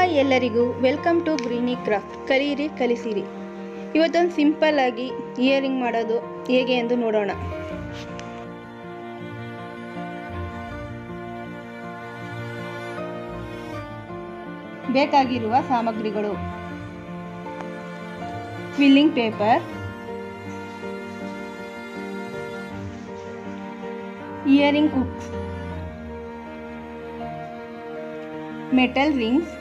Hi ಎಲ್ಲರಿಗೂ welcome to ಗ್ರೀನಿ craft ಕಲೀರಿ ಕಲಿಸಿರಿ ಇವತ್ತೊಂದು ಸಿಂಪಲ್ ಆಗಿ ಇಯರಿಂಗ್ ಮಾಡೋದು ಹೇಗೆ ಎಂದು ನೋಡೋಣ ಬೇಕಾಗಿರುವ ಸಾಮಗ್ರಿಗಳು filling paper earring hooks metal rings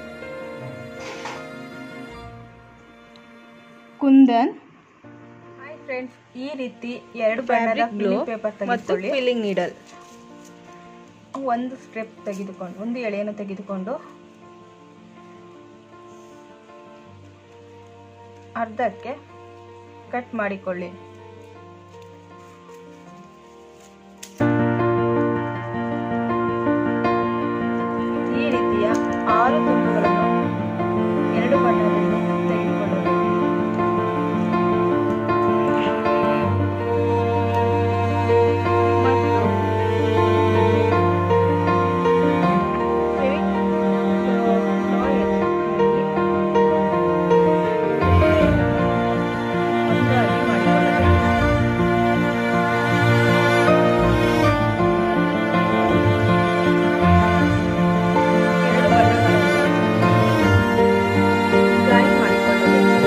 kundan hi friends ಈ ರೀತಿ ಎರಡು ಬಣ್ಣದ glue ಪೇಪರ್ ಮತ್ತು ತೆಗೆದುಕೊಳ್ಳಿ ಫಿಲ್ಲಿಂಗ್ ನೀಡಲ್ ಒಂದು ಸ್ಟೆಪ್ ತೆಗೆದುಕೊಂಡು ಒಂದು ಎಳೆಯನ್ನು ತೆಗೆದುಕೊಂಡು ಅರ್ಧಕ್ಕೆ ಕಟ್ ಮಾಡಿಕೊಳ್ಳಿ ಈ ರೀತಿಯ ಆರು ತುಂಡುಗಳನ್ನು ಎರಡು ಬಣ್ಣದಲ್ಲಿ ತೆಗೆದುಕೊಳ್ಳಬೇಕು ಮತ್ತು ಒಂದಾಗಿ ಮಾಡಿಕೊಳ್ಳಬೇಕು ಎರಡು ಬಣ್ಣಗಳನ್ನು ಜಾಯಿನ್ ಮಾಡಿಕೊಳ್ಳಬೇಕು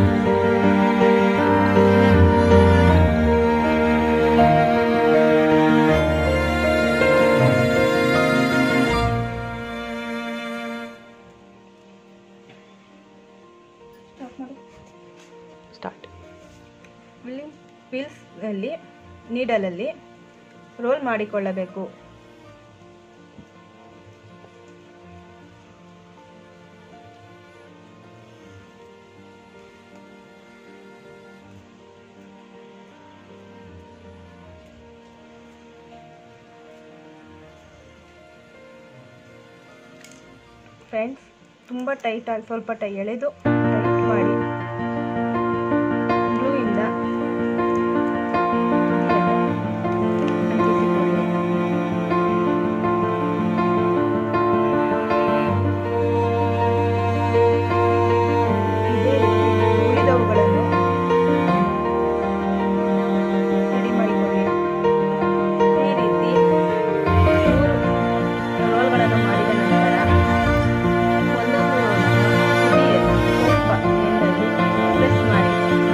ಸ್ಟಾರ್ಟ್ ವಿಲ್ಲಿಂಗ್ ಪೀಲ್ಸ್ನಲ್ಲಿ ನೀಡಲಲ್ಲಿ ರೋಲ್ ಮಾಡಿಕೊಳ್ಳಬೇಕು ಫ್ರೆಂಡ್ಸ್ ತುಂಬ ಟೈಟ್ ಆಗಿ ಸ್ವಲ್ಪ ಟೈ ಎಳೆದು ಟೈಟ್ ಮಾಡಿ ಗ್ಲೂ ಇಂದ ಅಂಟಿಸಿಕೊಳ್ಳಿ ಇದೇ ರೀತಿ ಉಳಿದವುಗಳನ್ನು ರೆಡಿ ಮಾಡಿಕೊಳ್ಳಿ ಈ ರೀತಿ ಮೂರು ರೋಲ್ಗಳನ್ನು ಮಾಡಿದ ನಂತರ ಒಂದೊಂದು ರೋಲನ್ನು ತುದಿಯಲ್ಲಿ ಸ್ವಲ್ಪ ಎಣ್ಣೆಯಲ್ಲಿ ಪ್ರೆಸ್ ಮಾಡಿ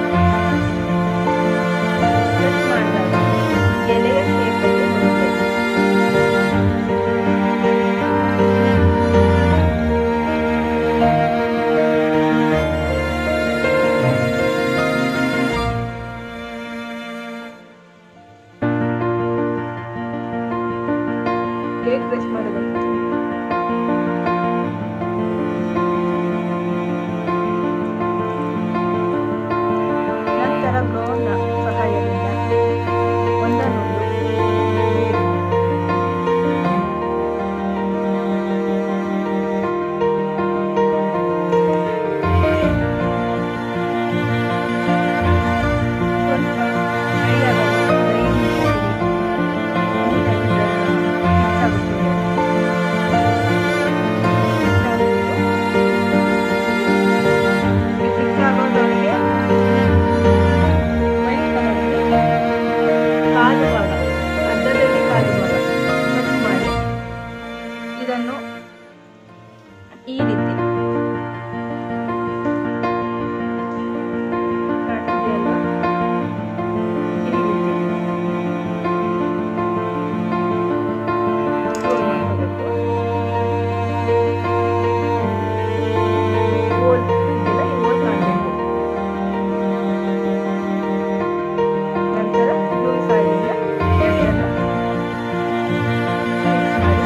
ಪ್ರೆಸ್ ಮಾಡಿದಾಗ ಎಲೆಯ ಶೇಪಲ್ಲಿ ಬರುತ್ತೆ ಹೇಗೆ ಪ್ರೆಸ್ ಮಾಡಬೇಕು ನಂತರ ಗ್ಲೋವ್ನ ಸಹಾಯದಿಂದ ಒಂದನ್ನೊಂದು ಬೇರೆ ಸ್ವಲ್ಪ ಕೈಯಾಗಲು ಒಂದು ಐದು ನಿಮಿಷ ಬಿಡಿ. ನೀಟಾಗಿ ಮಿಕ್ಸ್ ಆಗುತ್ತದೆ ಮಿಕ್ಸ್ ಆಗ್ಬಿಟ್ಟು ಈ ಮಿಕ್ಸ್ ಆಗೋದ್ರೊಳಗೆ ವೈಟ್ ಕಲರ್ಗೆ ಕಾಲು ಭಾಗ ಅರ್ಧದಲ್ಲಿ ಕಾಲು ಭಾಗ ಕಟ್ ಮಾಡಿ ಇದನ್ನು ಈ ರೀತಿ ಕಾಣ್ತಿದೆಯಲ್ವಾ? ಈ ರೀತಿ roll ಮಾಡ್ಕೋಬೇಕು. ಹೋಲ್ ಇದೆಯಲ್ಲ, ಈ ಹೋಲ್ ಕಾಣ್ಬೇಕು. ನಂತರ glue ಸಹಾಯದಿಂದ ಎರಡನ್ನು mix ಮಾಡಿ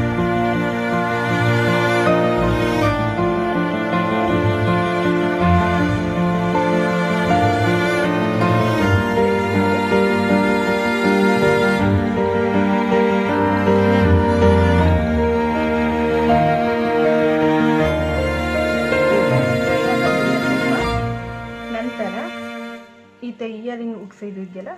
ನಂತರ ಈತ ಇಯರಿಂಗ್ ಉಕ್ಸ್ ಇದು ಇದೆಯಲ್ಲ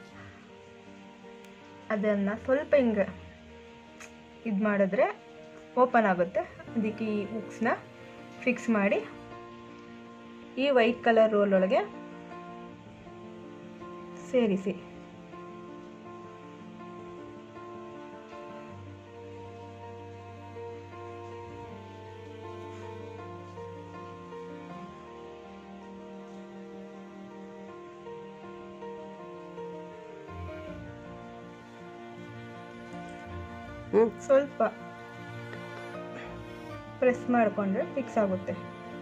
ಅದನ್ನು ಸ್ವಲ್ಪ ಹಿಂಗೆ ಇದು ಮಾಡಿದ್ರೆ ಓಪನ್ ಆಗುತ್ತೆ ಅದಕ್ಕೆ ಈ ಉಕ್ಸ್ನ ಫಿಕ್ಸ್ ಮಾಡಿ ಈ ವೈಟ್ ಕಲರ್ ರೋಲ್ ಒಳಗೆ ಸೇರಿಸಿ ಹ್ಞೂ ಸ್ವಲ್ಪ ಪ್ರೆಸ್ ಮಾಡಿಕೊಂಡ್ರೆ ಫಿಕ್ಸ್ ಆಗುತ್ತೆ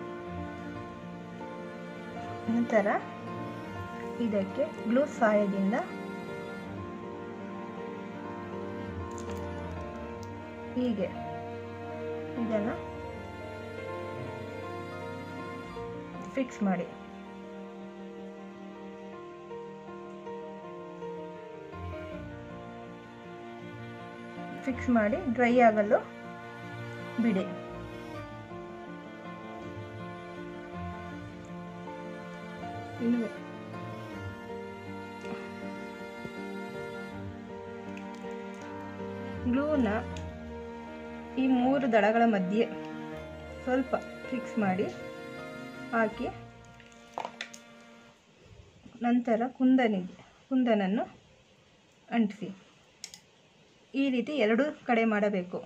ನಂತರ ಇದಕ್ಕೆ ಗ್ಲೂ ಸಹಾಯದಿಂದ ಹೀಗೆ ಇದನ್ನು ಫಿಕ್ಸ್ ಮಾಡಿ ಫಿಕ್ಸ್ ಮಾಡಿ ಡ್ರೈ ಆಗಲು ಬಿಡಿ ಇನ್ನು ಗ್ಲೂನ ಈ ಮೂರು ದಳಗಳ ಮಧ್ಯೆ ಸ್ವಲ್ಪ ಫಿಕ್ಸ್ ಮಾಡಿ ಹಾಕಿ ನಂತರ ಕುಂದನಿಗೆ ಕುಂದನನ್ನು ಅಂಟಿಸಿ ಈ ರೀತಿ ಎರಡೂ ಕಡೆ ಮಾಡಬೇಕು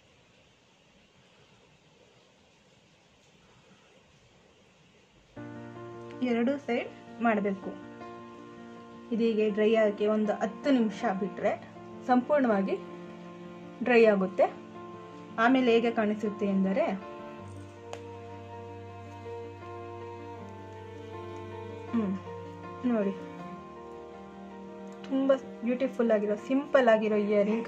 ಎರಡೂ ಸೈಡ್ ಮಾಡಬೇಕು ಇದೀಗೆ ಡ್ರೈ ಆಗಿ ಒಂದು ಹತ್ತು ನಿಮಿಷ ಬಿಟ್ಟರೆ ಸಂಪೂರ್ಣವಾಗಿ ಡ್ರೈ ಆಗುತ್ತೆ ಆಮೇಲೆ ಹೇಗೆ ಕಾಣಿಸುತ್ತೆ ಎಂದರೆ ಹ್ಮ್ ನೋಡಿ ತುಂಬ ಬ್ಯೂಟಿಫುಲ್ ಆಗಿರೋ ಸಿಂಪಲ್ ಆಗಿರೋ ಇಯರಿಂಗ್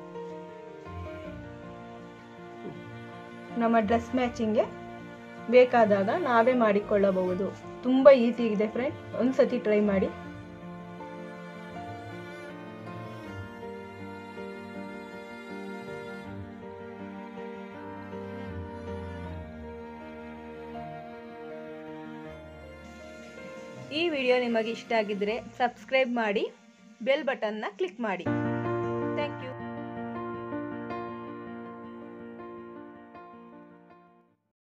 ನಮ್ಮ ಡ್ರೆಸ್ ಮ್ಯಾಚಿಂಗ್ಗೆ ಬೇಕಾದಾಗ ನಾವೇ ಮಾಡಿಕೊಳ್ಳಬಹುದು ತುಂಬ ಈಸಿ ಇದೆ ಫ್ರೆಂಡ್ ಒಂದ್ಸತಿ ಟ್ರೈ ಮಾಡಿ ಈ ವಿಡಿಯೋ ನಿಮಗೆ ಇಷ್ಟ ಆಗಿದ್ರೆ ಸಬ್ಸ್ಕ್ರೈಬ್ ಮಾಡಿ ಬೆಲ್ ಬಟನ್ನ ಕ್ಲಿಕ್ ಮಾಡಿ